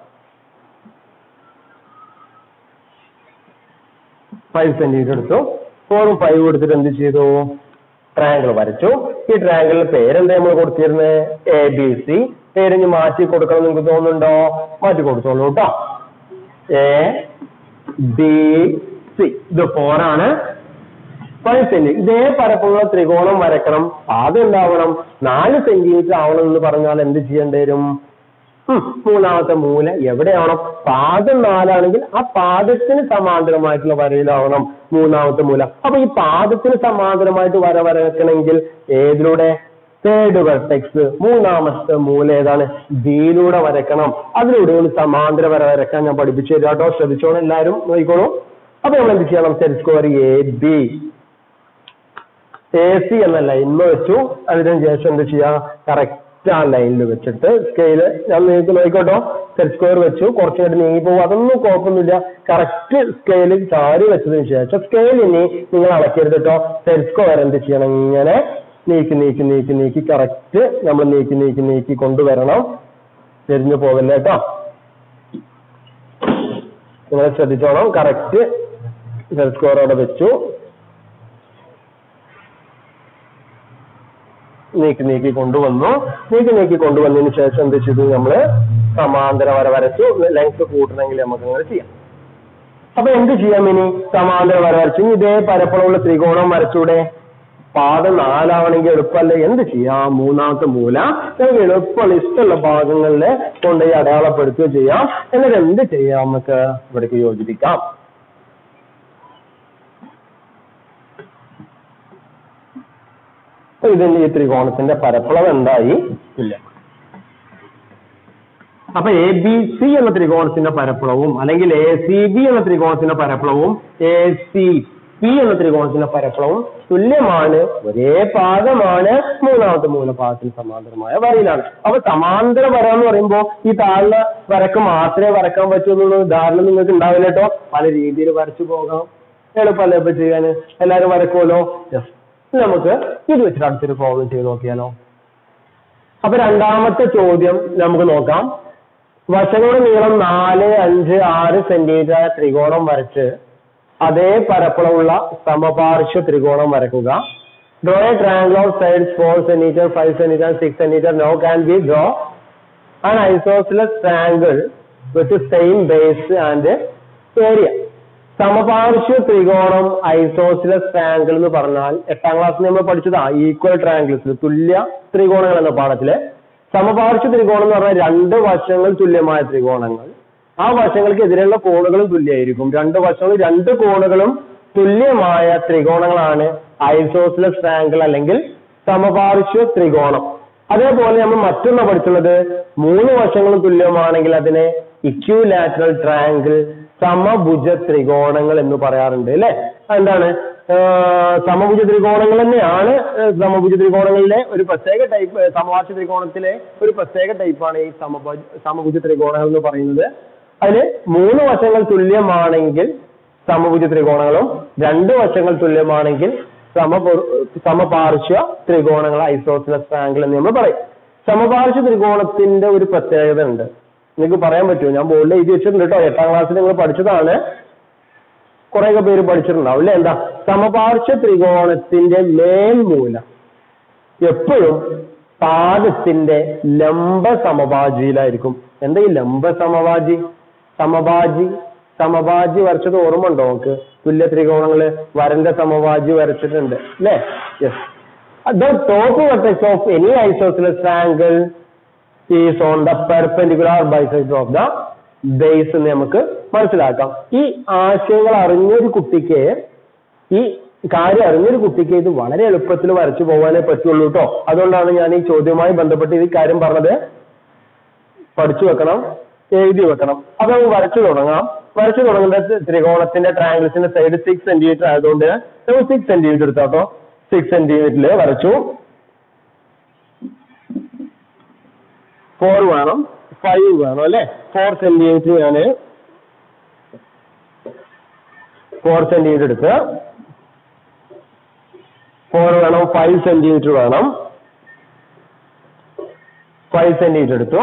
Speaker 1: ഫൈവ് സെന്റിമീറ്റർ എടുത്തു ഫോറും ഫൈവും എടുത്തിട്ട് എന്ത് ചെയ്തു ട്രയാങ്കിൾ വരച്ചു ഈ ട്രയാങ്കിളിന് പേരെന്താ നമ്മൾ കൊടുത്തിരുന്നത് എ ബി സി പേരിഞ്ഞ് മാറ്റി കൊടുക്കണം എന്ന് നിങ്ങൾക്ക് തോന്നുന്നുണ്ടോ മാറ്റി കൊടുത്തോളൂ കേട്ടോ എ ബി സി ഇത് ഫോർ ആണ് ഫൈവ് സെന്റി ഇതേ പരപ്പുള്ള ത്രികോണം വരക്കണം ആദ്യം എന്താവണം നാല് സെന്റിമീറ്റർ ആവണം എന്ന് പറഞ്ഞാൽ എന്ത് ചെയ്യേണ്ടി വരും ഉം, മൂന്നാമത്തെ മൂല എവിടെയാവണം പാദം നാലാണെങ്കിൽ ആ പാദത്തിന് സമാന്തരമായിട്ടുള്ള വരയിലാവണം മൂന്നാമത്തെ മൂല അപ്പൊ ഈ പാദത്തിന് സമാന്തരമായിട്ട് വര വരക്കണമെങ്കിൽ ഏതിലൂടെ തേർഡ് വെർട്ടെക്സ് മൂന്നാമത്തെ മൂല ഏതാണ് ബിയിലൂടെ വരക്കണം അതിലൂടെ ഒരു സമാന്തര വര വരക്കാൻ ഞാൻ പഠിപ്പിച്ചു തരാം കേട്ടോ ശ്രദ്ധിച്ചോണം എല്ലാവരും നോക്കിക്കോളൂ അപ്പൊ നമ്മൾ എന്ത് ചെയ്യണം set square A B A C എന്ന ലൈനിൽ വെച്ചു അതിന് ശേഷം എന്ത് ചെയ്യാം കറക്റ്റ് ആ ലൈനിൽ വെച്ചിട്ട് സ്കെയില് ഞാൻ നിങ്ങൾക്ക് നോക്കിക്കോട്ടോ സെറ്റ് സ്ക്വയർ വെച്ചു കുറച്ച് നേരം നീങ്ങി പോകും അതൊന്നും കുഴപ്പമൊന്നുമില്ല കറക്റ്റ് സ്കെയിലിൽ ചാരി വെച്ചതിന് ശേഷം സ്കെയിൽ ഇനി നിങ്ങൾ അളക്കരുത് കേട്ടോ സെറ്റ് സ്ക്വയർ എന്ത് ചെയ്യണം ഇങ്ങനെ നീക്കി നീക്കി നീക്കി നീക്കി കറക്റ്റ് നമ്മൾ നീക്കി നീക്കി നീക്കി കൊണ്ടുവരണം തിരിഞ്ഞു പോകല്ലേ കേട്ടോ നിങ്ങൾ ശ്രദ്ധിച്ചോണം കറക്റ്റ് സെറ്റ് സ്ക്വയർ അവിടെ വെച്ചു നീക്കി നീക്കി കൊണ്ടുവന്നു നീക്കി നീക്കി കൊണ്ടുവന്നതിന് ശേഷം എന്ത് ചെയ്തു നമ്മള് സമാന്തര വര വരച്ചു ലെങ്ത് കൂട്ടണമെങ്കിൽ നമുക്ക് അങ്ങനെ ചെയ്യാം അപ്പൊ എന്ത് ചെയ്യാം ഇനി സമാന്തര വര വരച്ചു ഇനി ഇതേ പരപ്പളവുള്ള ത്രികോണം വരച്ചൂടെ പാത നാലാവണമെങ്കിൽ എളുപ്പമല്ലേ എന്ത് ചെയ്യാം മൂന്നാമത്തെ മൂല നമുക്ക് എളുപ്പമുള്ള ഇഷ്ടമുള്ള ഭാഗങ്ങളിൽ കൊണ്ടുപോയി അടയാളപ്പെടുത്തുകയും ചെയ്യാം എന്നിട്ട് എന്ത് ചെയ്യാം നമുക്ക് ഇവിടേക്ക് യോജിപ്പിക്കാം അപ്പൊ ഇതിന്റെ ഈ ത്രികോണത്തിന്റെ പരപ്പളവ് എന്തായി ഇല്ല അപ്പൊ എ ബി സി എന്ന ത്രികോണത്തിന്റെ പരപ്പളവും അല്ലെങ്കിൽ എ സി ബി എന്ന ത്രികോണത്തിന്റെ പരപ്പളവും എ സി പി എന്ന ത്രികോണത്തിന്റെ പരപ്പളവും തുല്യമാണ് ഒരേ പാദമാണ് മൂന്നാമത്തെ മൂലപാദത്തിന് സമാന്തരമായ വരയിലാണ് അപ്പൊ സമാന്തര വര എന്ന് പറയുമ്പോൾ ഈ താഴ്ന്ന വരക്ക് മാത്രമേ വരക്കാൻ പറ്റുള്ളൂ ധാരണ നിങ്ങൾക്ക് ഉണ്ടാവില്ല കേട്ടോ പല രീതിയിൽ വരച്ചു പോകാം എളുപ്പമല്ലേ ഇപ്പൊ ചെയ്യാൻ എല്ലാവരും വരക്കുമല്ലോ Yes. ഇനി നമുക്ക് ഇത് വെച്ചിട്ട് അടുത്തൊരു പ്രോബ്ലം ചെയ്ത് നോക്കിയാലോ അപ്പൊ രണ്ടാമത്തെ ചോദ്യം നമുക്ക് നോക്കാം വശങ്ങളുടെ നീളം നാല് അഞ്ച് ആറ് സെന്റിമീറ്റർ ആയ ത്രികോണം വരച്ച് അതേ പരപ്പളവുള്ള സമപാർശ്വ ത്രികോണം വരക്കുക draw a triangle of sides four centimetre five centimetre six centimetre now can we draw an isosceles triangle with same base and area സമപാർശ്വ ത്രികോണം ഐസോസിലസ് ട്രയാങ്കിൾ എന്ന് പറഞ്ഞാൽ എട്ടാം ക്ലാസ്സിൽ നമ്മൾ പഠിച്ചതാ ഈക്വൽ ട്രയാങ്കിൾസ് തുല്യ ത്രികോണങ്ങൾ എന്ന പാഠത്തില് സമപാർശ്വ ത്രികോണം എന്ന് പറഞ്ഞാൽ രണ്ട് വശങ്ങൾ തുല്യമായ ത്രികോണങ്ങൾ ആ വശങ്ങൾക്ക് എതിരെയുള്ള കോണുകളും തുല്യമായിരിക്കും രണ്ട് വശങ്ങളും രണ്ട് കോണുകളും തുല്യമായ ത്രികോണങ്ങളാണ് ഐസോസിലസ് ട്രയാങ്കിൾ അല്ലെങ്കിൽ സമപാർശ്വ ത്രികോണം അതേപോലെ നമ്മൾ മറ്റൊന്ന് പഠിച്ചുള്ളത് മൂന്ന് വശങ്ങളും തുല്യമാണെങ്കിൽ അതിനെ ഇക്യൂലാറ്ററൽ ട്രയാങ്കിൾ സമഭുജ ത്രികോണങ്ങൾ എന്ന് പറയാറുണ്ട് അല്ലെ എന്താണ് ആഹ് സമഭുജ ത്രികോണങ്ങൾ തന്നെയാണ് ഏഹ് സമഭുജ ത്രികോണങ്ങളിലെ ഒരു പ്രത്യേക ടൈപ്പ് സമവാർശ്വ ത്രികോണത്തിലെ ഒരു പ്രത്യേക ടൈപ്പാണ് ഈ സമഭുജ സമഭുജ ത്രികോണങ്ങൾ എന്ന് പറയുന്നത് അതില് മൂന്ന് വശങ്ങൾ തുല്യമാണെങ്കിൽ സമഭുജ ത്രികോണങ്ങളും രണ്ട് വശങ്ങൾ തുല്യമാണെങ്കിൽ സമപു- സമപാർശ്വ ത്രികോണങ്ങൾ ഐസോസിലസ് ട്രയാങ്കിൾ എന്ന് നമ്മൾ പറയും സമപാർശ്വ ത്രികോണത്തിന്റെ ഒരു പ്രത്യേകത ഉണ്ട് നിങ്ങൾക്ക് പറയാൻ പറ്റുമോ ഞാൻ ബോർഡിൽ എഴുതി വെച്ചിട്ടുണ്ട് കേട്ടോ എട്ടാം ക്ലാസ്സിൽ നിങ്ങൾ പഠിച്ചതാണ് കുറേയൊക്കെ പേര് പഠിച്ചിട്ടുണ്ടാവും അല്ലേ എന്താ സമപാർശ്വ ത്രികോണത്തിന്റെ മേൽമൂലം എപ്പോഴും പാദത്തിന്റെ ലംബ സമഭാജിയിലായിരിക്കും എന്താ ഈ ലംബ സമഭാജി സമഭാജി സമഭാജി വരച്ചത് ഓർമ്മ ഉണ്ടോ നമുക്ക് തുല്യ ത്രികോണങ്ങള് വരന്റെ സമഭാജി വരച്ചിട്ടുണ്ട് അല്ലേ yes the top vertex of any isosceles triangle is on the perpendicular bisector of the base എന്ന് നമുക്ക് മനസ്സിലാക്കാം ഈ ആശയങ്ങൾ അറിഞ്ഞൊരു കുട്ടിക്ക് ഈ കാര്യം അറിഞ്ഞൊരു കുട്ടിക്ക് ഇത് വളരെ എളുപ്പത്തിൽ വരച്ചു പോകാനേ പറ്റുള്ളൂ കേട്ടോ അതുകൊണ്ടാണ് ഞാൻ ഈ ചോദ്യവുമായി ബന്ധപ്പെട്ട് ഈ കാര്യം പറഞ്ഞത് പഠിച്ചു വെക്കണം എഴുതി വെക്കണം അപ്പൊ നമുക്ക് വരച്ചു തുടങ്ങാം വരച്ചു തുടങ്ങുന്ന ത്രികോണത്തിന്റെ ട്രയാങ്കിൾസിന്റെ സൈഡ് സിക്സ് സെന്റിമീറ്റർ ആയതുകൊണ്ട് നമുക്ക് സിക്സ് സെന്റിമീറ്റർ എടുത്താട്ടോ സിക്സ് സെന്റിമീറ്ററിൽ വരച്ചു ഫോർ വേണം ഫൈവ് വേണം അല്ലെ ഫോർ സെന്റിമീറ്റർ ഞാന് ഫോർ സെന്റിമീറ്റർ എടുത്ത് ഫോർ വേണം ഫൈവ് സെന്റിമീറ്റർ വേണം ഫൈവ് സെന്റിമീറ്റർ എടുത്തു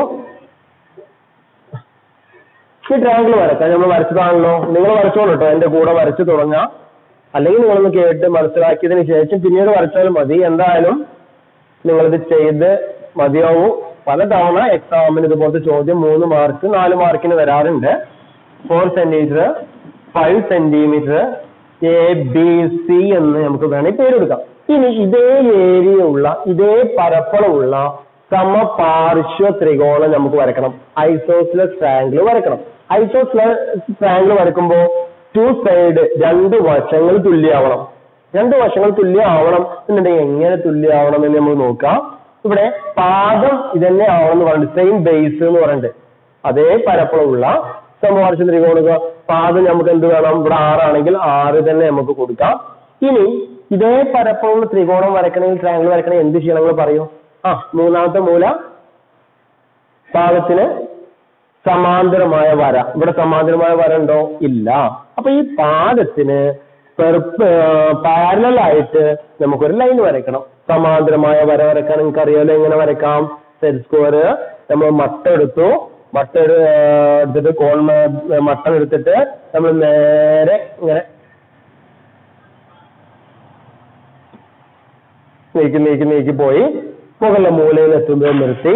Speaker 1: ഈ ട്രയാങ്കിൾ വരക്കാം നമ്മൾ വരച്ചതാണല്ലോ നിങ്ങൾ വരച്ചോളൂ കേട്ടോ എന്റെ കൂടെ വരച്ചു തുടങ്ങാം അല്ലെങ്കിൽ നിങ്ങളൊന്ന് കേട്ട് മനസ്സിലാക്കിയതിന് ശേഷം പിന്നീട് വരച്ചാലും മതി എന്തായാലും നിങ്ങളിത് ചെയ്ത് മതിയാവും പലതവണ എക്സാമിന് ഇതുപോലത്തെ ചോദ്യം മൂന്ന് മാർക്ക് നാല് മാർക്കിന് വരാറുണ്ട് four centimetre five centimetre A B C എന്ന് നമുക്ക് വേണമെങ്കിൽ പേരെടുക്കാം ഇനി ഇതേ ഏരിയ ഉള്ള ഇതേ പരപ്പളവുള്ള സമപാർശ്വ ത്രികോണം നമുക്ക് വരക്കണം ഐസോസ്ലസ് ട്രയാങ്കിൾ വരക്കണം ഐസോസ്ലസ് ട്രയാങ്കിൾ വരക്കുമ്പോൾ ടു സൈഡ് രണ്ട് വശങ്ങൾ തുല്യമാവണം രണ്ട് വശങ്ങൾ തുല്യമാവണം എന്നുണ്ടെങ്കിൽ എങ്ങനെ തുല്യമാവണം എന്ന് നമ്മൾ നോക്കാം ഇവിടെ പാദം ഇതന്നെ ആവണം എന്ന് പറഞ്ഞിട്ട് സെയിം ബേസ് എന്ന് പറഞ്ഞിട്ട് അതേ പരപ്പളവുള്ള സമവാർശ്വ ത്രികോണക പാദം നമുക്ക് എന്ത് വേണം ഇവിടെ ആറാണെങ്കിൽ ആറ് തന്നെ നമുക്ക് കൊടുക്കാം ഇനി ഇതേ പരപ്പുള്ള ത്രികോണം വരക്കണമെങ്കിൽ ട്രയാങ്കിൾ വരക്കണമെങ്കിൽ എന്ത് ചെയ്യണം നിങ്ങൾ പറയൂ ആ മൂന്നാമത്തെ മൂല പാദത്തിന് സമാന്തരമായ വര ഇവിടെ സമാന്തരമായ വര ഉണ്ടോ ഇല്ല അപ്പൊ ഈ പാദത്തിന് പാരലൽ ആയിട്ട് നമുക്കൊരു ലൈൻ വരയ്ക്കണം സമാന്തരമായ വര വരക്കാൻ നിങ്ങൾക്ക് അറിയാലോ എങ്ങനെ വരക്കാം സെറ്റ് സ്ക്വയർ നമ്മൾ മട്ട എടുത്തു മട്ട എടു- ഏർ എടുത്തിട്ട് കോൺ മ- മട്ടം എടുത്തിട്ട് നമ്മൾ നേരെ ഇങ്ങനെ നീക്കി നീക്കി നീക്കി പോയി മുകളിലെ മൂലയിൽ എത്തുമ്പോൾ നിർത്തി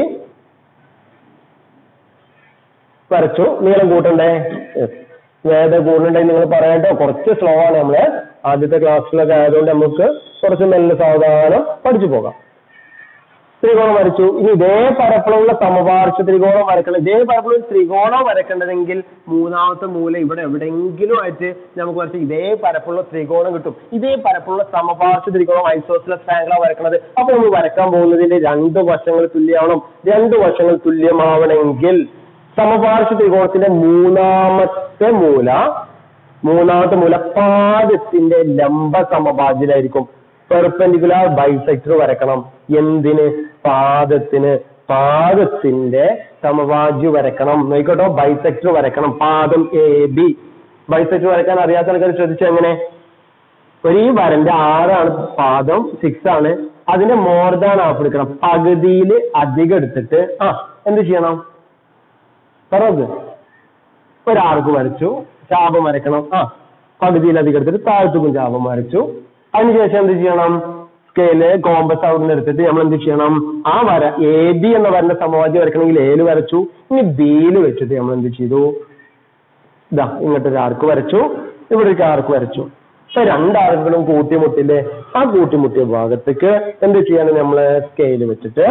Speaker 1: വരച്ചു നീളം കൂട്ടണ്ടേ വേദ കൂടുന്നുണ്ടെങ്കിൽ നിങ്ങൾ പറയട്ടോ കുറച്ച് സ്ലോ ആണ് നമ്മള് ആദ്യത്തെ ക്ലാസ്സിലൊക്കെ ആയതുകൊണ്ട് നമുക്ക് കുറച്ച് മെല്ലെ സാവധാനം പഠിച്ചു പോകാം ത്രികോണം വരച്ചു ഇനി ഇതേ പരപ്പളവുള്ള സമപാർശ്വ ത്രികോണം വരക്കണം ഇതേ പരപ്പളവ് ത്രികോണം വരക്കേണ്ടതെങ്കിൽ മൂന്നാമത്തെ മൂല ഇവിടെ എവിടെയെങ്കിലും ആയിട്ട് നമുക്ക് വരച്ച് ഇതേ പരപ്പുള്ള ത്രികോണം കിട്ടും ഇതേ പരപ്പുള്ള സമപാർശ്വ ത്രികോണം ഐസോസിലസ് ട്രയാങ്കിളാണ് വരക്കുന്നത് അപ്പൊ നമ്മൾ വരക്കാൻ പോകുന്നതിന്റെ രണ്ട് വശങ്ങൾ തുല്യമാവണം രണ്ട് വശങ്ങൾ തുല്യമാവണമെങ്കിൽ സമപാർശ്വ ത്രികോണത്തിന്റെ മൂന്നാമത്തെ മൂല മൂന്നാമത്തെ മൂല പാദത്തിന്റെ ലംബ സമഭാജിലായിരിക്കും പെർപെൻഡിക്കുലർ ബൈസെക്ടർ വരക്കണം എന്തിന് പാദത്തിന് പാദത്തിന്റെ സമഭാജ്യ വരക്കണം നോക്കട്ടോ ബൈസെക്ടർ വരക്കണം പാദം എ ബി ബൈസെക്ടർ വരക്കാൻ അറിയാത്ത ആൾക്കാർ ശ്രദ്ധിച്ചു എങ്ങനെ ഒരു ഈ വരന്റെ ആറാണ് പാദം സിക്സ് ആണ് അതിന്റെ മോർ ദാൻ ഹാഫ് എടുക്കണം പകുതിയിൽ അധികം എടുത്തിട്ട് ആ എന്ത് ചെയ്യണം പറയത് ഒരാൾക്ക് വരച്ചു ചാപം വരക്കണം ആ പകുതിയിലധികം എടുത്തിട്ട് താഴത്തേക്കും ചാപം വരച്ചു അതിനുശേഷം എന്ത് ചെയ്യണം സ്കെയില് കോമ്പസ് അവിടെ നിന്ന് എടുത്തിട്ട് നമ്മൾ എന്ത് ചെയ്യണം ആ വര എ ബി എന്ന വരന്റെ സമവാക്യം വരക്കണമെങ്കിൽ എയിൽ വരച്ചു ഇനി ബിയിൽ വെച്ചിട്ട് നമ്മൾ എന്ത് ചെയ്തു ഇതാ ഇങ്ങോട്ട് ഒരു ആർക്ക് വരച്ചു ഇവിടെ ഒരു ആർക്ക് വരച്ചു ഇപ്പൊ രണ്ടാർക്കുകളും കൂട്ടിമുട്ടില്ലേ ആ കൂട്ടിമുട്ടിയ ഭാഗത്തേക്ക് എന്ത് ചെയ്യാണ് നമ്മള് സ്കെയിൽ വെച്ചിട്ട്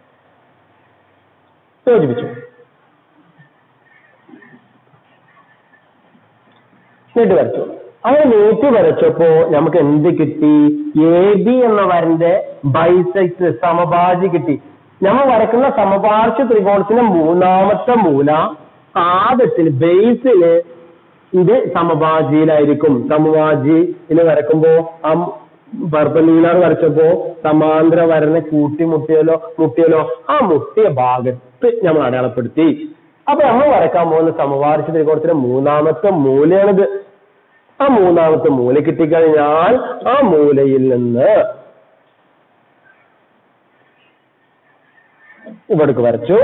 Speaker 1: യോജിപ്പിച്ചു നീട്ടി വരച്ചു അങ്ങനെ നീട്ടി വരച്ചപ്പോ നമുക്ക് എന്ത് കിട്ടി എ ബി എന്ന വരന്റെ ബൈസെക്ട് സമഭാജി കിട്ടി നമ്മൾ വരക്കുന്ന സമപാർശ്വ ത്രികോണത്തിന്റെ മൂന്നാമത്തെ മൂല ആദത്തിന് ബേസില് ഇത് സമഭാജിയിലായിരിക്കും സമഭാജിയിൽ വരക്കുമ്പോ ആ പർപ്പൻഡിക്കുലർ വരച്ചപ്പോ സമാന്തര വരനെ കൂട്ടിമുട്ടിയല്ലോ മുട്ടിയല്ലോ ആ മുട്ടിയ ഭാഗത്ത് നമ്മൾ അടയാളപ്പെടുത്തി അപ്പൊ നമ്മൾ വരക്കാൻ പോകുന്ന സമവാർശ്വ ത്രികോണത്തിന്റെ മൂന്നാമത്തെ മൂലയാണിത് ആ മൂന്നാമത്തെ മൂല കിട്ടിക്കഴിഞ്ഞാൽ ആ മൂലയിൽ നിന്ന് ഇവിടേക്ക് വരച്ചു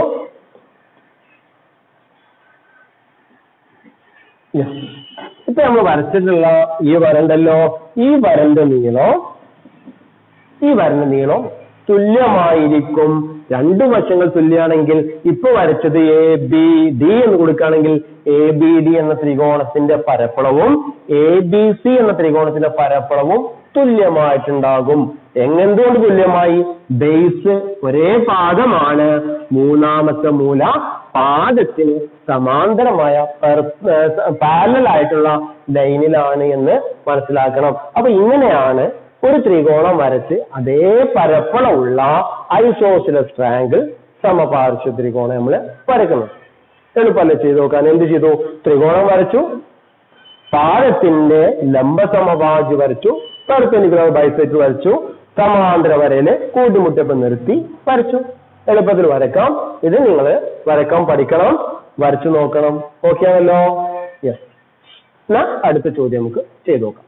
Speaker 1: Yes. ഇപ്പൊ നമ്മൾ വരച്ചിട്ടുള്ള ഈ വരണ്ടല്ലോ ഈ വരന്റെ നീളം ഈ വരന്റെ നീളം തുല്യമായിരിക്കും രണ്ടു വശങ്ങൾ തുല്യമാണെങ്കിൽ ഇപ്പൊ വരച്ചത് എ ബി ഡി എന്ന് കൊടുക്കുകയാണെങ്കിൽ എ ബി ഡി എന്ന ത്രികോണത്തിന്റെ പരപ്പളവും എ ബി സി എന്ന ത്രികോണത്തിന്റെ പരപ്പളവും തുല്യമായിട്ടുണ്ടാകും എങ്ങെന്തുകൊണ്ട് തുല്യമായി ബേസ് ഒരേ പാദമാണ് മൂന്നാമത്തെ മൂല പാദത്തിന് സമാന്തരമായ പാരലൽ ആയിട്ടുള്ള ലൈനിലാണ് എന്ന് മനസ്സിലാക്കണം അപ്പൊ ഇങ്ങനെയാണ് ഒരു ത്രികോണം വരച്ച് അതേ പരപ്പളമുള്ള ഐസോസിലസ് ട്രയാങ്കിൾ സമപാർശ്വ ത്രികോണം നമ്മൾ വരക്കുന്നു എളുപ്പമല്ലേ ചെയ്തു നോക്കാൻ എന്ത് ചെയ്തു ത്രികോണം വരച്ചു പാദത്തിന്റെ ലംബ സമഭാജി വരച്ചു പെർപെൻഡിക്കുലർ ബൈസെക്ട് വരച്ചു സമാന്തര വരയില് കൂട്ടുമുട്ടപ്പം നിർത്തി വരച്ചു എളുപ്പത്തിൽ വരക്കാം ഇത് നിങ്ങൾ വരക്കാൻ പഠിക്കണം വരച്ചു നോക്കണം ഓക്കെ ആണല്ലോ യെസ് എന്നാ അടുത്ത ചോദ്യം നമുക്ക് ചെയ്തു നോക്കാം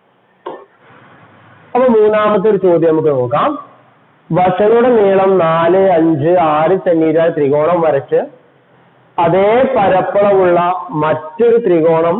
Speaker 1: അപ്പൊ മൂന്നാമത്തെ ഒരു ചോദ്യം നമുക്ക് നോക്കാം വശങ്ങളുടെ നീളം നാല് അഞ്ച് ആറ് സെന്റിമീറ്റർ ത്രികോണം വരച്ച് അതേ പരപ്പളവുള്ള മറ്റൊരു ത്രികോണം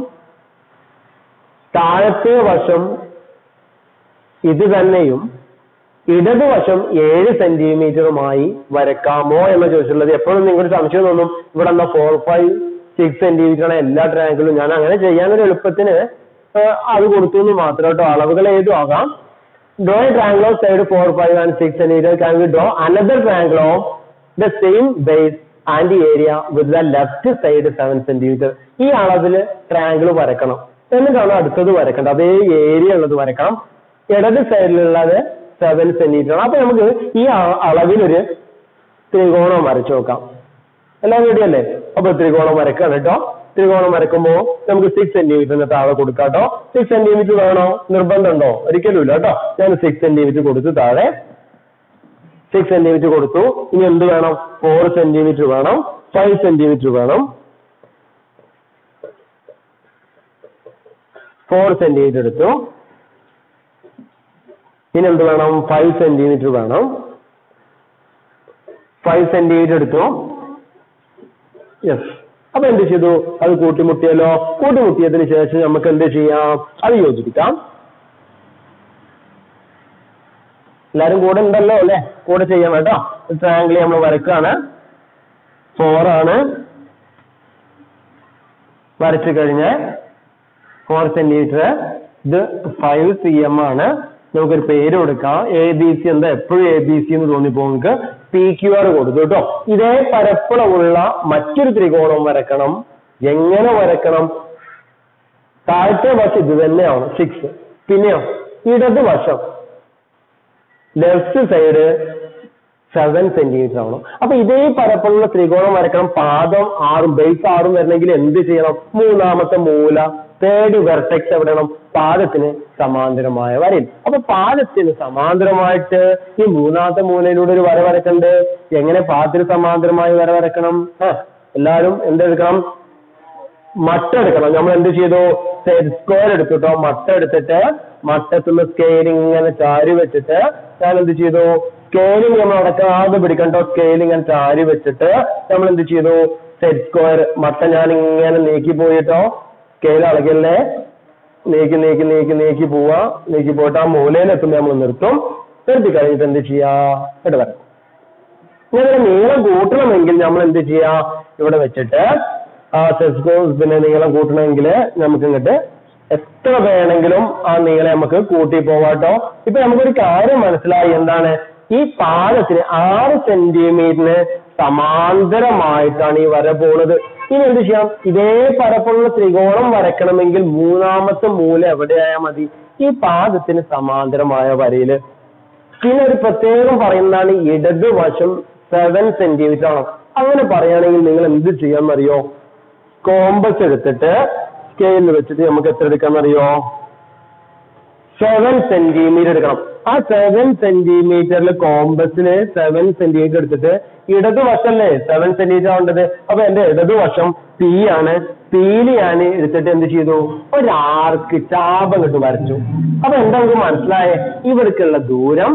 Speaker 1: താഴത്തെ വശം ഇത് തന്നെയും ഇടതുവശം ഏഴ് സെന്റിമീറ്ററുമായി വരക്കാമോ എന്ന് ചോദിച്ചിട്ടുള്ളത് എപ്പോഴും നിങ്ങളുടെ സംശയം തോന്നും ഇവിടെ എന്താ ഫോർ ഫൈവ് സിക്സ് സെന്റിമീറ്റർ ആണ് എല്ലാ ട്രയാങ്കിളും ഞാൻ അങ്ങനെ ചെയ്യാനൊരു എളുപ്പത്തിന് ആ, അത് കൊടുത്തു എന്ന് മാത്രം കേട്ടോ അളവുകൾ ഏതും ആകാം draw a triangle of side 4, 5 and 6 centimeter can we draw another triangle of the same base and area with the left side 7 centimeter ഈ അളവില് ട്രയാങ്കിൾ വരക്കണം എന്നിട്ടാണ് അടുത്തത് വരക്കേണ്ടത് അതേ ഏരിയ ഉള്ളത് വരക്കണം ഇടത് സൈഡിലുള്ളത് സെവൻ സെന്റിമീറ്റർ ആണ് അപ്പൊ നമുക്ക് ഈ അ- അളവിലൊരു ത്രികോണം വരച്ചു നോക്കാം എല്ലാം റെഡി അല്ലേ അപ്പൊ ത്രികോണം വരക്കാണ് കേട്ടോ ത്രികോണം വരക്കുമ്പോൾ നമുക്ക് സിക്സ് സെന്റിമീറ്ററിന് താഴെ കൊടുക്കാം കേട്ടോ സിക്സ് സെന്റിമീറ്റർ വേണോ നിർബന്ധമുണ്ടോ ഒരിക്കലും ഇല്ല കേട്ടോ ഞാൻ സിക്സ് സെന്റിമീറ്റർ കൊടുത്തു താഴെ സിക്സ് സെന്റിമീറ്റർ കൊടുത്തു ഇനി എന്ത് വേണം ഫോർ സെന്റിമീറ്റർ വേണം ഫൈവ് സെന്റിമീറ്റർ വേണം ഫോർ സെന്റിമീറ്റർ എടുത്തു ഇനി എന്ത് വേണം ഫൈവ് സെന്റിമീറ്റർ വേണം ഫൈവ് സെന്റിമീറ്റർ എടുത്തു യെസ് അപ്പൊ എന്ത് ചെയ്തു അത് കൂട്ടിമുട്ടിയല്ലോ കൂട്ടിമുട്ടിയതിന് ശേഷം നമുക്ക് എന്ത് ചെയ്യാം അത് യോജിപ്പിക്കാം എല്ലാരും കൂടെ ഉണ്ടല്ലോ അല്ലെ കൂടെ ചെയ്യാം കേട്ടോ ട്രയാങ്കിൾ നമ്മൾ വരക്കാണ് ഫോർ ആണ് വരച്ചു കഴിഞ്ഞ് ഫോർ സെന്റിമീറ്റർ ഇത് ഫൈവ് സി എം ആണ് നമുക്കൊരു പേര് കൊടുക്കാം എ ബി സി എന്താ എപ്പോഴും എ ബി സി എന്ന് തോന്നിപ്പോ നമുക്ക് പി ക്യു ആർ കൊടുത്തു കേട്ടോ ഇതേ പരപ്പളവുള്ള മറ്റൊരു ത്രികോണം വരക്കണം എങ്ങനെ വരക്കണം താഴത്തെ വശം ഇത് തന്നെയാണ് സിക്സ് പിന്നെയോ ഇടത് വശം ലെഫ്റ്റ് സൈഡ് സെവൻ സെന്റിമീറ്റർ ആവണം അപ്പൊ ഇതേ പരപ്പുള്ള ത്രികോണം വരക്കണം പാദം ആറും ബേസ് ആറും വരണമെങ്കിൽ എന്ത് ചെയ്യണം മൂന്നാമത്തെ മൂല തേർഡ് വെർട്ടെക്സ് എവിടെ വേണം പാദത്തിന് സമാന്തരമായ വരയിൽ അപ്പൊ പാദത്തിന് സമാന്തരമായിട്ട് ഈ മൂന്നാമത്തെ മൂലയിലൂടെ ഒരു വര വരക്കണ്ട് എങ്ങനെ പാദത്തിന് സമാന്തരമായി വര വരക്കണം ആ എല്ലാവരും എന്തെടുക്കണം മട്ട എടുക്കണം നമ്മൾ എന്ത് ചെയ്തു സ്ക്വയർ എടുത്തിട്ടോ മട്ട എടുത്തിട്ട് മട്ടത്തുനിന്ന് സ്കെയിലിംഗ് ഇങ്ങനെ ചാരി വെച്ചിട്ട് ഞാൻ എന്ത് ചെയ്തു സ്കെയിലിംഗ് നമ്മൾ അടക്കാതെ പിടിക്കണ്ടോ സ്കെയിലിംഗ് ഇങ്ങനെ ചാരി വെച്ചിട്ട് നമ്മൾ എന്ത് ചെയ്തു സെറ്റ് സ്ക്വയർ മട്ട ഞാൻ ഇങ്ങനെ നീക്കി പോയിട്ടോ സ്കെയിൽ അളകല്ലേ നീക്കി നീക്കി നീക്കി നീക്കി പോവാ നീക്കി പോയിട്ട് ആ മൂലയിൽ എത്തുമ്പോൾ നമ്മൾ നിർത്തും നിർത്തി കഴിഞ്ഞിട്ട് എന്ത് ചെയ്യാ ഇവിടെ വരാം ഇങ്ങനെ നീളം കൂട്ടണമെങ്കിൽ നമ്മൾ എന്ത് ചെയ്യാ ഇവിടെ വെച്ചിട്ട് ആ സെസ്കോസ് പിന്നെ നീളം കൂട്ടണമെങ്കിൽ നമുക്ക് ഇങ്ങോട്ട് എത്ര വേണമെങ്കിലും ആ നീളം നമുക്ക് കൂട്ടി പോവാട്ടോ ഇപ്പൊ നമുക്കൊരു കാര്യം മനസ്സിലായി എന്താണ് ഈ പാദത്തിന് ആറ് സെന്റിമീറ്ററിന് സമാന്തരമായിട്ടാണ് ഈ വര പോണത് ഇനി എന്ത് ചെയ്യാം ഇതേ പരപ്പുള്ള ത്രികോണം വരക്കണമെങ്കിൽ മൂന്നാമത്തെ മൂല എവിടെയായാൽ മതി ഈ പാദത്തിന് സമാന്തരമായ വരയില് പിന്നെ ഒരു പ്രത്യേകം പറയുന്നതാണ് ഇടത് വശം സെവൻ സെന്റിമീറ്റർ ആണ് അങ്ങനെ പറയുകയാണെങ്കിൽ നിങ്ങൾ എന്ത് ചെയ്യാന്നറിയോ കോമ്പസ് എടുത്തിട്ട് സ്കെയിലിൽ വെച്ചിട്ട് നമുക്ക് എത്ര എടുക്കാന്നറിയോ സെവൻ സെന്റിമീറ്റർ എടുക്കണം ആ സെവൻ സെന്റിമീറ്ററിൽ കോമ്പസിന് സെവൻ സെന്റിമീറ്റർ എടുത്തിട്ട് ഇടതുവശല്ലേ സെവൻ സെന്റിമീറ്റർ ആവേണ്ടത് അപ്പൊ എന്റെ ഇടതുവശം പി ആണ് പിയിൽ ഞാൻ എടുത്തിട്ട് എന്ത് ചെയ്തു ഒരു ആർക്ക് ചാപം കിട്ടും വരച്ചു അപ്പൊ എന്താ നമുക്ക് മനസ്സിലായേ ഇവിടേക്കുള്ള ദൂരം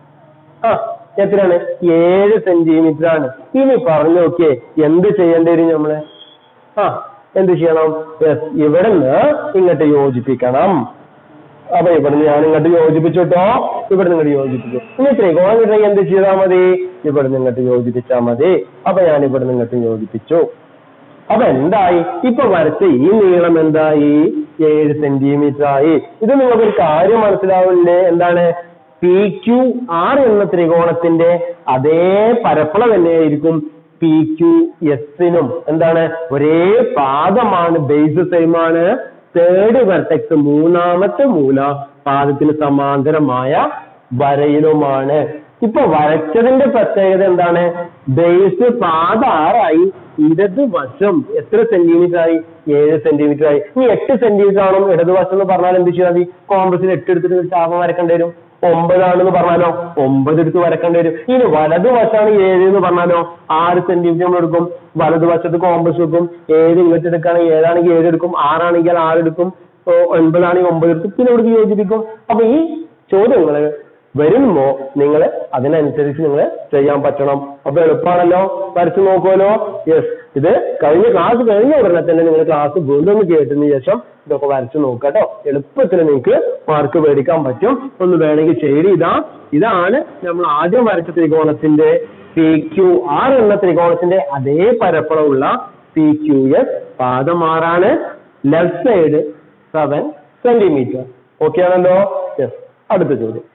Speaker 1: ആ എത്രയാണ് ഏഴ് സെന്റിമീറ്റർ ആണ് ഇനി പറഞ്ഞു നോക്കിയേ എന്ത് ചെയ്യേണ്ടി വരും നമ്മള് ആ എന്ത് ചെയ്യണം യെസ് ഇവിടുന്ന് ഇങ്ങോട്ട് യോജിപ്പിക്കണം അപ്പൊ ഇവിടുന്ന് ഞാൻ ഇങ്ങോട്ട് യോജിപ്പിച്ചു കേട്ടോ ഇവിടെ ഇങ്ങോട്ട് യോജിപ്പിച്ചു ഇനി ത്രികോണം കിട്ടണമെങ്കിൽ എന്ത് ചെയ്താൽ മതി ഇവിടെ ഇങ്ങോട്ട് യോജിപ്പിച്ചാൽ മതി അപ്പൊ ഞാൻ ഇവിടെ ഇങ്ങോട്ട് യോജിപ്പിച്ചു അപ്പൊ എന്തായി ഇപ്പൊ വരച്ച ഈ നീളം എന്തായി ഏഴ് സെന്റിമീറ്റർ ആയി ഇത് നിങ്ങൾക്ക് ഒരു കാര്യം മനസ്സിലാവില്ലേ എന്താണ് പി ക്യു ആർ എന്ന ത്രികോണത്തിന്റെ അതേ പരപ്പളവ് തന്നെയായിരിക്കും പി ക്യു എസിനും എന്താണ് ഒരേ പാദമാണ് ബേസ് സെയിം ആണ് തേർഡ് വെർട്ടെക്സ് മൂന്നാമത്തെ മൂല പാദത്തിന് സമാന്തരമായ വരയിലുമാണ് ഇപ്പൊ വരച്ചതിന്റെ പ്രത്യേകത എന്താണ് ബേസ് പാത ആറായി ഇടത് വശം എത്ര സെന്റിമീറ്റർ ആയി ഏഴ് സെന്റിമീറ്റർ ആയി ഇനി എട്ട് സെന്റിമീറ്റർ ആണോ ഇടത് വശം എന്ന് പറഞ്ഞാൽ എന്ത് ചെയ്താൽ മതി കോമ്പസിൽ എട്ട് എടുത്തിട്ട് ഒരു ചാപം വരക്കേണ്ടി വരും ഒമ്പതാണെന്ന് പറഞ്ഞാലോ ഒമ്പത് എടുത്ത് വരക്കേണ്ടി വരും ഇനി വലത് വശമാണ് ഏഴ് എന്ന് പറഞ്ഞാലോ ആറ് സെന്റിമീറ്റർ നമ്മൾ എടുക്കും വലത് വശത്ത് കോമ്പസ് വെക്കും ഏഴ് ഇങ്ങോട്ട് എടുക്കുകയാണെങ്കിൽ ഏഴാണെങ്കിൽ ഏഴ് എടുക്കും ആറാണെങ്കിൽ ആറ് എടുക്കും ഓ, ഒൻപതാണെങ്കിൽ ഒമ്പത് എടുക്കും പിന്നെ ഇവിടേക്ക് യോജിപ്പിക്കും അപ്പൊ ഈ ചോദ്യങ്ങള് വരുമ്പോ നിങ്ങൾ അതിനനുസരിച്ച് നിങ്ങൾ ചെയ്യാൻ പറ്റണം അപ്പൊ എളുപ്പമാണല്ലോ വരച്ചു നോക്കുമല്ലോ യെസ് ഇത് കഴിഞ്ഞ ക്ലാസ് കഴിഞ്ഞ ഉടനെ തന്നെ നിങ്ങൾ ക്ലാസ് വീണ്ടും ഒന്ന് കേട്ടതിന് ശേഷം ഇതൊക്കെ വരച്ചു നോക്കുക കേട്ടോ എളുപ്പത്തിൽ നിങ്ങൾക്ക് മാർക്ക് മേടിക്കാൻ പറ്റും ഒന്ന് വേണമെങ്കിൽ ചെയ്ത് ഇതാ ഇതാണ് നമ്മൾ ആദ്യം വരച്ച ത്രികോണത്തിന്റെ പി ക്യു ആർ എന്ന ത്രികോണത്തിന്റെ അതേ പരപ്പളവുള്ള പി ക്യു എസ് പാദം ആറാണ് left side seven centimetre okay ആണല്ലോ യെസ് അടുത്ത ചോദ്യം